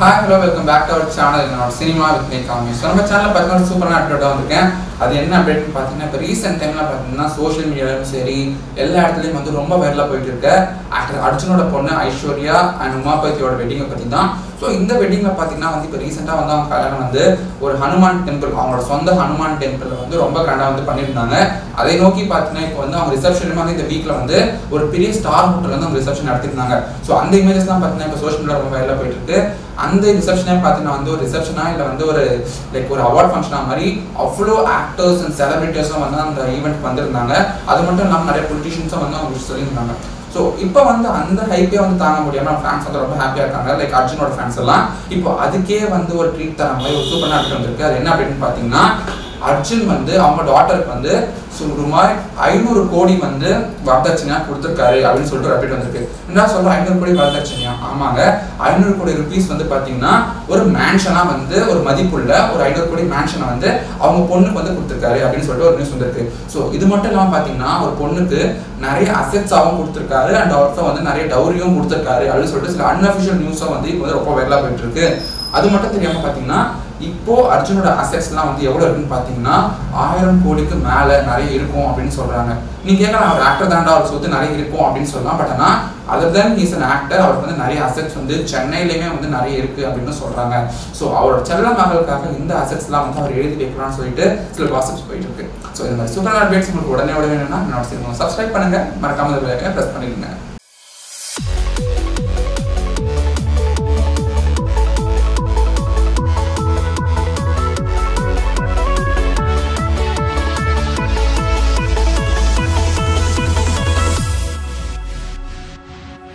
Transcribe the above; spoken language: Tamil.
hi hello welcome back to our channel என்னோட சினிமா வித் மீ காமி ஸோ நம்ம சேனலில் பார்த்தீங்கன்னா சூப்பரான அப்டேட்டாக வந்திருக்கேன் அது என்ன அப்டேட்னு பார்த்தீங்கன்னா இப்போ ரீசெண்ட் டைமில் பார்த்தீங்கன்னா சோஷியல் மீடியாலும் சரி எல்லா இடத்துலையும் வந்து ரொம்ப வைரலாக போயிட்டு இருக்க ஆக்டர் அர்ஜுனோட பொண்ணு ஐஸ்வர்யா அண்ட் உமாபதியோட வெட்டிங்கை பற்றி தான் ஸோ இந்த வெட்டிங்கில் பார்த்தீங்கன்னா வந்து இப்போ ரீசெண்டாக வந்து அவங்க கல்யாணம் வந்து ஒரு ஹனுமான் டெம்பிள் அவங்களோட சொந்த ஹனுமான் டெம்பிள் வந்து ரொம்ப கண்டா வந்து பண்ணியிருந்தாங்க அதை நோக்கி பார்த்தீங்கன்னா இப்போ வந்து அவங்க ரிசப்ஷன் வந்து இந்த வீக்கில் வந்து ஒரு பெரிய ஸ்டார் ஹோட்டல் வந்து அவங்க ரிசப்ஷன் நடத்திருந்தாங்க ஸோ அந்த இமேஜஸ் தான் பார்த்தீங்கன்னா இப்போ சோஷியல் மீடியா ரொம்ப வைரலாக போயிட்டு இருக்கு அந்த ரிசப்ஷனே பார்த்தீங்கன்னா வந்து ஒரு ரிசப்ஷனா இல்லை வந்து ஒரு லைக் ஒரு அவார்ட் ஃபங்க்ஷனாக மாதிரி அவ்வளோ ஆக்டர்ஸ் அண்ட் செலிபிரிட்டிஸும் வந்து அந்த ஈவெண்ட் வந்திருந்தாங்க அது மட்டும் இல்லாமல் நிறைய பொலிட்டிஷியன்ஸும் வந்து அவங்க சொல்லியிருந்தாங்க ஸோ இப்போ வந்து அந்த ஹைப்பே வந்து தாங்க முடியாம ஃபேன்ஸ் வந்து ரொம்ப ஹாப்பியாக இருக்காங்க லைக் அர்ஜுனோட ஃபேன்ஸ் எல்லாம் இப்போ அதுக்கே வந்து ஒரு ட்ரீட் தர மாதிரி ஒரு சூப்பர் நாட்டு வந்திருக்கு அது என்ன அப்படின்னு பார்த்தீங்கன்னா அர்ஜுன் வந்து அவங்க டாட்டருக்கு வந்து சுமார் ஐநூறு கோடி வந்து வரதட்சணையா கொடுத்துருக்காரு அப்படின்னு சொல்லிட்டு ஒரு அப்டேட் வந்திருக்கு என்ன சொல்ற ஐநூறு கோடி வரதட்சணையா ஆமாங்க ஐநூறு கோடி ருபீஸ் வந்து பாத்தீங்கன்னா ஒரு மேன்ஷனா வந்து ஒரு மதிப்புள்ள ஒரு ஐநூறு கோடி மேன்ஷனை வந்து அவங்க பொண்ணுக்கு வந்து கொடுத்துருக்காரு அப்படின்னு சொல்லிட்டு ஒரு நியூஸ் வந்திருக்கு ஸோ இது மட்டும் இல்லாமல் பார்த்தீங்கன்னா ஒரு பொண்ணுக்கு நிறைய அசெட்ஸாகவும் கொடுத்துருக்காரு அண்ட் ஆல்சோ வந்து நிறைய டவுரியும் கொடுத்துருக்காரு அப்படின்னு சொல்லிட்டு சில அன்அஃபிஷியல் நியூஸும் வந்து இப்போ வந்து ரொம்ப வைரலாக போயிட்டு இருக்கு அது மட்டும் தெரியாம பார்த்தீங்கன்னா இப்போ அர்ஜுனோட அசெட்ஸ்லாம் வந்து எவ்வளோ இருக்குன்னு பார்த்தீங்கன்னா ஆயிரம் கோடிக்கு மேலே நிறைய இருக்கும் அப்படின்னு சொல்றாங்க நீங்க கேட்கலாம் அவர் ஆக்டர் தாண்டா அவர் சொத்து நிறைய இருக்கும் அப்படின்னு சொல்லலாம் பட் ஆனால் other then he's an actor அவருக்கு வந்து நிறைய அசெட்ஸ் வந்து சென்னையிலையுமே வந்து நிறைய இருக்கு அப்படின்னு சொல்றாங்க ஸோ அவரோட செல்ல மகளுக்காக இந்த அசெட்ஸ்லாம் வந்து அவர் எழுதி வைக்கலாம்னு சொல்லிட்டு சில காசிப்ஸ் போயிட்டு இருக்கு ஸோ இந்த மாதிரி சூப்பரான அப்டேட்ஸ் உங்களுக்கு உடனே உடனே வேணும்னா என்னோட சினிமா சப்ஸ்கிரைப் பண்ணுங்க மறக்காம ப்ரெஸ் பண்ணிடுங்க